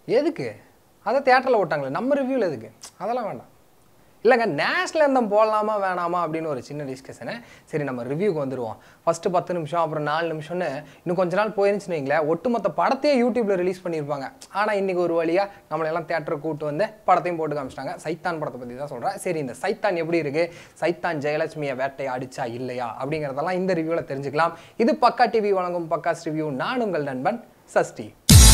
எதுக்கு அதை தேட்டரில் ஓட்டாங்களே நம்ம ரிவ்யூவில் எதுக்கு அதெல்லாம் வேண்டாம் இல்லைங்க நேஷ்னல் அந்தம் போடலாமா வேணாமா அப்படின்னு ஒரு சின்ன டிஸ்கஷனு சரி நம்ம ரிவ்யூக்கு வந்துடுவோம் ஃபஸ்ட்டு பத்து நிமிஷம் அப்புறம் நாலு நிமிஷம்னு இன்னும் கொஞ்ச நாள் போயிருந்துச்சுன்னு வைங்களேன் ஒட்டுமொத்த படத்தையே யூடியூப்ல ரிலீஸ் பண்ணியிருப்பாங்க ஆனால் இன்னைக்கு ஒரு வழியாக நம்மளெல்லாம் தேட்டருக்கு கூட்டு வந்து படத்தையும் போட்டு காமிச்சிட்டாங்க சைத்தான் படத்தை பற்றி தான் சொல்கிறேன் சரி இந்த சைத்தான் எப்படி இருக்கு சைத்தான் ஜெயலட்சுமியை வேட்டை அடிச்சா இல்லையா அப்படிங்கிறதெல்லாம் இந்த ரிவ்யூவில் தெரிஞ்சுக்கலாம் இது பக்கா டிவி வழங்கும் பக்காஸ் ரிவ்யூ நான் உங்கள் நண்பன் சஷ்டி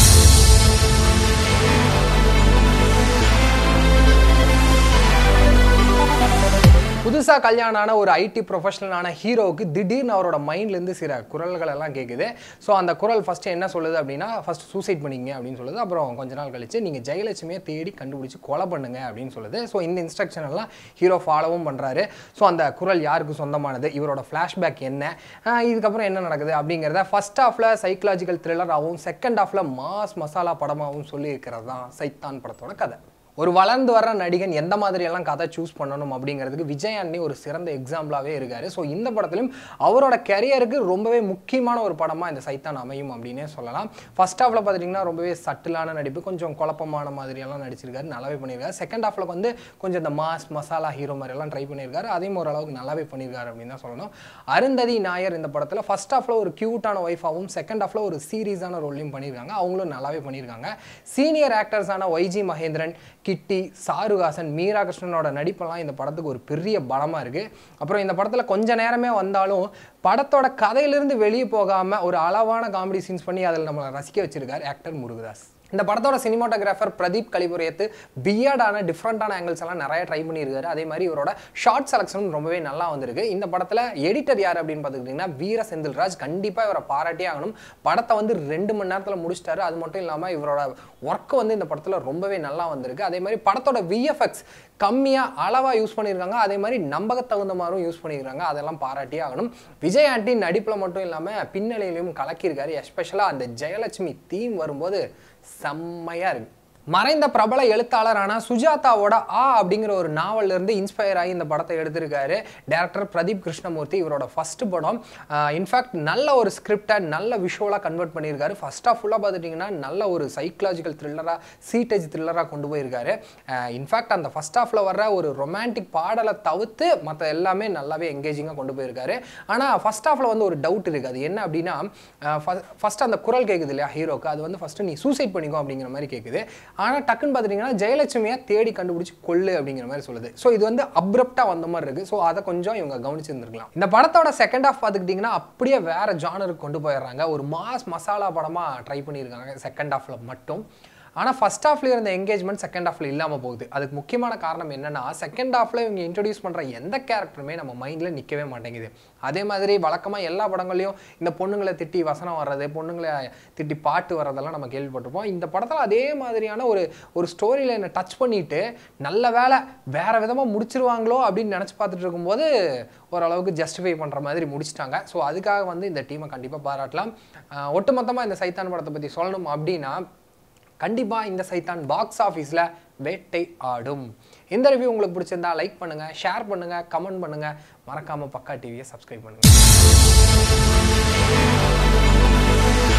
புதுசாக கல்யாணம் ஆன ஒரு ஐடி ப்ரொஃபஷனலான ஹீரோவுக்கு திடீர்னு அவரோட மைண்ட்லேருந்து சில குரல்கள் எல்லாம் கேட்குது ஸோ அந்த குரல் ஃபஸ்ட்டு என்ன சொல்லுது அப்படின்னா ஃபஸ்ட் சூசைட் பண்ணிங்க அப்படின்னு சொல்லுது அப்புறம் கொஞ்ச நாள் கழிச்சு நீங்கள் ஜெயலட்சுமியை தேடி கண்டுபிடிச்சி கொலை பண்ணுங்க அப்படின்னு சொல்லுது ஸோ இந்த இன்ஸ்ட்ரக்ஷன் எல்லாம் ஹீரோ ஃபாலோவும் பண்ணுறாரு ஸோ அந்த குரல் யாருக்கு சொந்தமானது இவரோட ஃப்ளாஷ்பேக் என்ன ஆஹ் இதுக்கப்புறம் என்ன நடக்குது அப்படிங்கிறத ஃபர்ஸ்ட் ஹாஃபில் சைக்கலாஜிக்கல் த்ரில்லராகவும் செகண்ட் ஹாஃபில் மாஸ் மசாலா படமாகவும் சொல்லி இருக்கிறது தான் சைத்தான் படத்தோட கதை ஒரு வளர்ந்து வர்ற நடிகன் எந்த மாதிரியெல்லாம் கதை சூஸ் பண்ணணும் அப்படிங்கிறதுக்கு விஜய் அண்ணி ஒரு சிறந்த எக்ஸாம்பிளாகவே இருக்கார் ஸோ இந்த படத்துலையும் அவரோட கெரியருக்கு ரொம்பவே முக்கியமான ஒரு படமாக இந்த சைத்தான் அமையும் அப்படின்னே சொல்லலாம் ஃபர்ஸ்ட் ஹாஃபில் பார்த்துட்டிங்கன்னா ரொம்பவே சட்டிலான நடிப்பு கொஞ்சம் குழப்பமான மாதிரியெல்லாம் நடிச்சிருக்காரு நல்லாவே பண்ணியிருக்காரு செகண்ட் ஹாஃபில் வந்து கொஞ்சம் இந்த மாஸ் மசாலா ஹீரோ மாதிரியெல்லாம் ட்ரை பண்ணியிருக்காரு அதையும் ஓரளவுக்கு நல்லாவே பண்ணியிருக்காரு அப்படின்னு தான் சொல்லணும் அருந்ததி நாயர் இந்த படத்தில் ஃபர்ஸ்ட் ஹாஃபில் ஒரு க்யூட்டான ஒய்ஃபாகவும் செகண்ட் ஹாஃபில் ஒரு சீரியஸான ரோல்லையும் பண்ணியிருக்காங்க அவங்களும் நல்லாவே பண்ணியிருக்காங்க சீனியர் ஆக்டர்ஸான ஒய்ஜி மகேந்திரன் கிட்டி சாருஹாசன் மீரா கிருஷ்ணனோட நடிப்பெல்லாம் இந்த படத்துக்கு ஒரு பெரிய பலமாக இருக்குது அப்புறம் இந்த படத்தில் கொஞ்ச நேரமே வந்தாலும் படத்தோட கதையிலிருந்து வெளியே போகாமல் ஒரு அளவான காமெடி சீன்ஸ் பண்ணி அதில் நம்மளை ரசிக்க வச்சிருக்காரு ஆக்டர் முருகதாஸ் இந்த படத்தோட சினிமாட்டோகிராஃபர் பிரதீப் கலிபுரியத்து பியர்டான டிஃப்ரெண்ட்டான ஆங்கிள்ஸ் எல்லாம் நிறைய ட்ரை பண்ணியிருக்காரு அதே மாதிரி இவரோட ஷார்ட் செலக்ஷனும் ரொம்பவே நல்லா வந்திருக்கு இந்த படத்தில் எடிட்டர் யார் அப்படின்னு பார்த்துக்கிட்டிங்கன்னா வீர செந்தில்ராஜ் கண்டிப்பாக இவரை பாராட்டியே ஆகணும் படத்தை வந்து ரெண்டு மணி நேரத்தில் முடிச்சிட்டாரு அது மட்டும் இல்லாமல் இவரோட ஒர்க் வந்து இந்த படத்தில் ரொம்பவே நல்லா வந்திருக்கு அதே மாதிரி படத்தோட விஎஃப்எக்ஸ் கம்மியாக அளவாக யூஸ் பண்ணியிருக்காங்க அதே மாதிரி நம்பக தகுந்த மாதிரியும் யூஸ் பண்ணியிருக்காங்க அதெல்லாம் பாராட்டியே ஆகணும் விஜய் ஆண்டி நடிப்பில் மட்டும் இல்லாமல் பின்னணியிலையும் கலக்கியிருக்காரு எஸ்பெஷலாக அந்த ஜெயலட்சுமி தீம் வரும்போது செம்மையாக இருக்குது மறைந்த பிரபல எழுத்தாளரான சுஜாதாவோட ஆ அப்படிங்கிற ஒரு நாவல்ல இருந்து இன்ஸ்பயர் ஆகி இந்த படத்தை எடுத்திருக்காரு டேரக்டர் பிரதீப் கிருஷ்ணமூர்த்தி இவரோட ஃபர்ஸ்ட் படம் இன்ஃபேக்ட் நல்ல ஒரு ஸ்கிரிப்டை நல்ல விஷுவலாக கன்வெர்ட் பண்ணியிருக்காரு ஃபர்ஸ்ட் ஆஃப் ஃபுல்லாக பார்த்துட்டிங்கன்னா நல்ல ஒரு சைக்கலாஜிக்கல் த்ரில்லராக சீட்டேஜ் த்ரில்லராக கொண்டு போயிருக்காரு இன்ஃபேக்ட் அந்த ஃபர்ஸ்ட் ஆஃபில் வர்ற ஒரு ரொமான்டிக் பாடலை தவிர்த்து மற்ற எல்லாமே நல்லாவே எங்கேஜிங்காக கொண்டு போயிருக்காரு ஆனால் ஃபர்ஸ்ட் ஆஃபில் வந்து ஒரு டவுட் இருக்குது அது என்ன அப்படின்னா ஃபர்ஸ்ட் அந்த குரல் கேட்குது இல்லையா ஹீரோக்கு அது வந்து ஃபர்ஸ்ட் நீ சூசைட் பண்ணிக்கோ அப்படிங்கிற மாதிரி கேட்குது ஆனால் டக்குன்னு பார்த்துட்டிங்கன்னா ஜெயலட்சுமியை தேடி கண்டுபிடிச்சி கொள்ளு அப்படிங்கிற மாதிரி சொல்லுது ஸோ இது வந்து அப்ரப்டாக வந்த மாதிரி இருக்குது ஸோ அதை கொஞ்சம் இவங்க கவனிச்சிருந்துருக்கலாம் இந்த படத்தோட செகண்ட் ஆஃப் பார்த்துக்கிட்டிங்கன்னா அப்படியே வேற ஜானருக்கு கொண்டு போயிடுறாங்க ஒரு மாஸ் மசாலா படமாக ட்ரை பண்ணியிருக்காங்க செகண்ட் ஹாஃபில் மட்டும் ஆனால் ஃபர்ஸ்ட் ஹாஃப்ல இருந்த எங்கேஜ்மெண்ட் செகண்ட் ஹாஃப்ல இல்லாமல் போகுது அதுக்கு முக்கியமான காரணம் என்னன்னா செகண்ட் ஹாஃப்ல இவங்க இன்ட்ரடியூஸ் பண்ணுற எந்த கேரக்டருமே நம்ம மைண்டில் நிற்கவே மாட்டேங்குது அதே மாதிரி வழக்கமாக எல்லா படங்களையும் இந்த பொண்ணுங்களை திட்டி வசனம் வர்றது பொண்ணுங்களை திட்டி பாட்டு வர்றதெல்லாம் நம்ம கேள்விப்பட்டிருப்போம் இந்த படத்தில் அதே மாதிரியான ஒரு ஒரு ஸ்டோரி லைனை டச் பண்ணிட்டு நல்ல வேலை வேற விதமாக முடிச்சிருவாங்களோ அப்படின்னு நினச்சி பார்த்துட்டு இருக்கும்போது ஓரளவுக்கு ஜஸ்டிஃபை பண்ணுற மாதிரி முடிச்சிட்டாங்க ஸோ அதுக்காக வந்து இந்த டீமை கண்டிப்பாக பாராட்டலாம் அஹ் ஒட்டுமொத்தமாக இந்த சைத்தான் படத்தை பற்றி சொல்லணும் அப்படின்னா கண்டிப்பாக இந்த சைத்தான் பாக்ஸ் ஆஃபீஸில் வேட்டை ஆடும் இந்த ரிவ்யூ உங்களுக்கு பிடிச்சிருந்தா லைக் பண்ணுங்கள் ஷேர் பண்ணுங்கள் கமெண்ட் பண்ணுங்கள் மறக்காமல் பக்கா டிவியை சப்ஸ்கிரைப் பண்ணுங்கள்